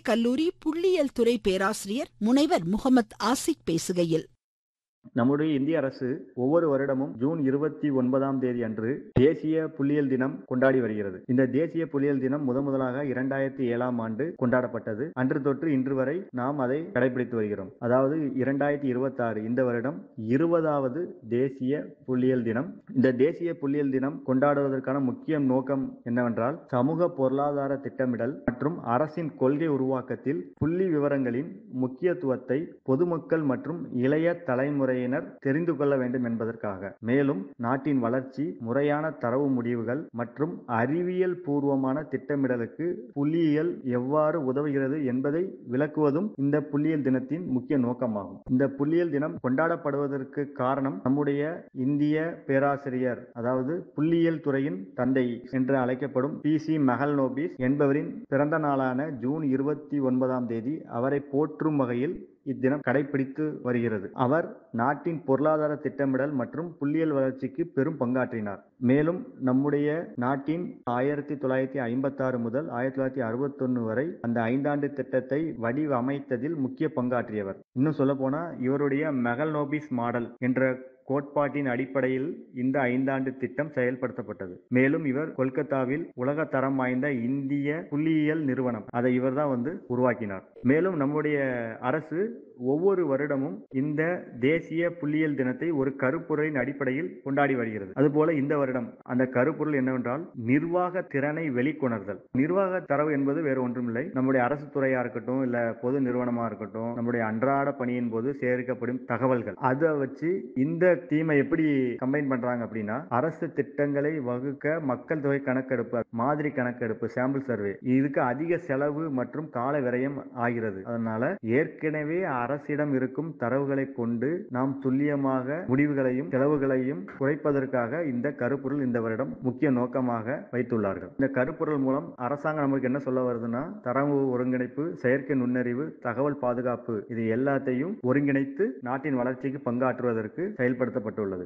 கல்லூரி புள்ளியியல் துறை பேராசிரியர் முனைவர் முகமது ஆசிக் பேசுகையில் நம்முடைய இந்திய அரசு ஒவ்வொரு வருடமும் ஜூன் இருபத்தி ஒன்பதாம் தேதி அன்று தேசிய புள்ளியியல் தினம் கொண்டாடி வருகிறது இந்த தேசிய புள்ளியியல் தினம் முத முதலாக இரண்டாயிரத்தி ஏழாம் ஆண்டு கொண்டாடப்பட்டது அன்று தொற்று இன்று வரை நாம் அதை கடைபிடித்து வருகிறோம் அதாவது இரண்டாயிரத்தி இருபத்தி ஆறு இந்த வருடம் இருபதாவது தேசிய புள்ளியியல் தினம் இந்த தேசிய புள்ளியியல் தினம் கொண்டாடுவதற்கான முக்கிய நோக்கம் என்னவென்றால் சமூக பொருளாதார திட்டமிடல் மற்றும் அரசின் கொள்கை உருவாக்கத்தில் புள்ளி விவரங்களின் முக்கியத்துவத்தை பொதுமக்கள் மற்றும் இளைய தலைமுறை முறையினர் தெரிந்து கொள்ள வேண்டும் என்பதற்காக மேலும் நாட்டின் வளர்ச்சி முறையான தரவு முடிவுகள் மற்றும் அறிவியல் பூர்வமான திட்டமிடலுக்கு புள்ளியியல் எவ்வாறு உதவுகிறது என்பதை விளக்குவதும் இந்த புள்ளியியல் தினத்தின் முக்கிய நோக்கமாகும் இந்த புள்ளியியல் தினம் கொண்டாடப்படுவதற்கு காரணம் நம்முடைய இந்திய பேராசிரியர் அதாவது புள்ளியியல் துறையின் தந்தை என்று அழைக்கப்படும் பி சி மெஹல் நோபிஸ் என்பவரின் பிறந்த நாளான ஜூன் இருபத்தி ஒன்பதாம் தேதி அவரை போற்றும் வகையில் இத்தினம் கடைபிடித்து வருகிறது அவர் நாட்டின் பொருளாதார திட்டமிடல் மற்றும் புள்ளியியல் வளர்ச்சிக்கு பெரும் பங்காற்றினார் மேலும் நம்முடைய நாட்டின் ஆயிரத்தி தொள்ளாயிரத்தி ஐம்பத்தி ஆறு முதல் ஆயிரத்தி தொள்ளாயிரத்தி அறுபத்தொன்னு வரை அந்த ஐந்தாண்டு திட்டத்தை வடிவமைத்ததில் முக்கிய பங்காற்றியவர் இன்னும் சொல்ல போனா இவருடைய மெகல் நோபிஸ் மாடல் என்ற கோட்பாட்டின் அடிப்படையில் இந்த ஐந்தாண்டு திட்டம் செயல்படுத்தப்பட்டது மேலும் இவர் கொல்கத்தாவில் உலக தரம் வாய்ந்த இந்திய புள்ளியியல் நிறுவனம் அதை இவர்தான் வந்து உருவாக்கினார் மேலும் நம்முடைய அரசு ஒவ்வொரு வருடமும் இந்த தேசிய புள்ளியியல் தினத்தை ஒரு கருப்பொருளின் அடிப்படையில் கொண்டாடி வருகிறது அதுபோல இந்த வருடம் அந்த கருப்பொருள் என்னவென்றால் நிர்வாக திறனை வெளிக்கொணர்தல் நிர்வாக தரவு என்பது வேறு ஒன்றுமில்லை நம்முடைய அரசு துறையா இருக்கட்டும் இல்ல பொது நிறுவனமா இருக்கட்டும் நம்முடைய அன்றாட பணியின் போது சேர்க்கப்படும் தகவல்கள் அதை வச்சு இந்த தீமை எப்படி கம்பைன் பண்றாங்க அப்படின்னா அரசு திட்டங்களை வகுக்க மக்கள் தொகை கணக்கெடுப்பு மாதிரி கணக்கெடுப்பு சாம்பிள் சர்வே இதுக்கு அதிக செலவு மற்றும் கால விரயம் ஆகிறது அதனால ஏற்கனவே அரசிடம் இருக்கும் தரவுகளை கொண்டு நாம் துல்லியமாக முடிவுகளையும் செலவுகளையும் குறைப்பதற்காக இந்த கருப்பொருள் இந்த வருடம் முக்கிய நோக்கமாக வைத்துள்ளார்கள் இந்த கருப்பொருள் மூலம் அரசாங்கம் நமக்கு என்ன சொல்ல வருதுன்னா தரவு ஒருங்கிணைப்பு செயற்கை நுண்ணறிவு தகவல் பாதுகாப்பு இது எல்லாத்தையும் ஒருங்கிணைத்து நாட்டின் வளர்ச்சிக்கு பங்காற்றுவதற்கு செயல்படுத்தப்பட்டுள்ளது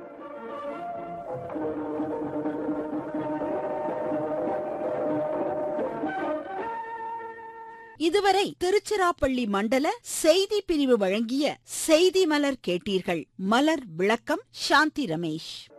இதுவரை திருச்சிராப்பள்ளி மண்டல செய்தி பிரிவு வழங்கிய செய்தி மலர் கேட்டீர்கள் மலர் விளக்கம் சாந்தி ரமேஷ்